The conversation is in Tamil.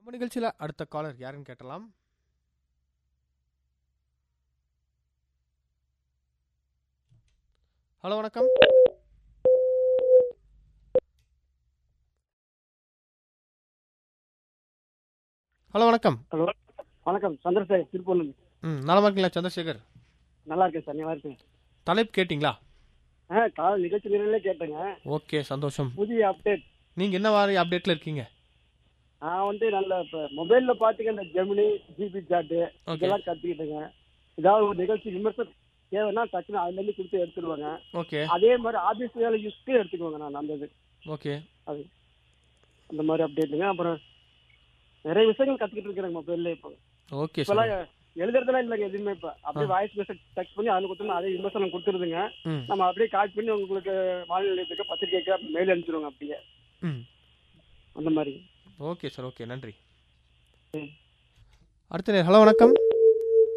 நம்ம நிகழ்ச்சியில் அடுத்த காலர் யாருன்னு கேட்டலாம் ஹலோ வணக்கம் ஹலோ வணக்கம் ஹலோ வணக்கம் சந்திரசேகர் திருப்பூர்லேருந்து ம் நலமா இருக்கீங்களா சந்திரசேகர் நல்லா இருக்கேன் சார் நல்லா இருக்கேன் தலைப்பு கேட்டிங்களா ஆ கால நிகழ்ச்சி நிலையிலே கேட்டேங்க ஓகே சந்தோஷம் புதிய அப்டேட் நீங்கள் என்ன மாதிரி அப்டேட்டில் இருக்கீங்க நான் வந்து நல்ல இப்போ மொபைலில் பார்த்தீங்க இந்த ஜெமினி ஜிபி சாட்டு ஓகே இதெல்லாம் கற்றுக்கிட்டேங்க ஏதாவது ஒரு நிகழ்ச்சி விமர்சனம் தேவைன்னா டக்குன்னு அதுலேருந்து கொடுத்து எடுத்துடுவாங்க ஓகே அதே மாதிரி ஆஃபீஸ் வேலை யூஸ்க்கு எடுத்துக்குவாங்க நான் அந்த இது ஓகே அது அந்த மாதிரி அப்டேட்டுங்க அப்புறம் நிறைய விஷயங்கள் கற்றுக்கிட்டு இருக்கிறேங்க மொபைலில் இப்போ ஓகே இப்போல்லாம் சார் எழுதுறதெல்லாம் இல்லைங்க எதுவுமே இப்போ அப்படியே வாய்ஸ் மெசேஜ் டெக்ஸ்ட் பண்ணி அதில் கொடுத்தோம்னா அதே விமர்சனம் கொடுத்துருதுங்க ம் நம்ம அப்படியே கால் பண்ணி உங்களுக்கு வானிலை நிலையத்துக்கு பத்திரிக்கைக்கு மெயில் அனுப்பிச்சிடுவோங்க அப்படியே ம் அந்த மாதிரி ஓகே சார் ஓகே நன்றி ம். அடுத்த நேர் ஹலோ வணக்கம்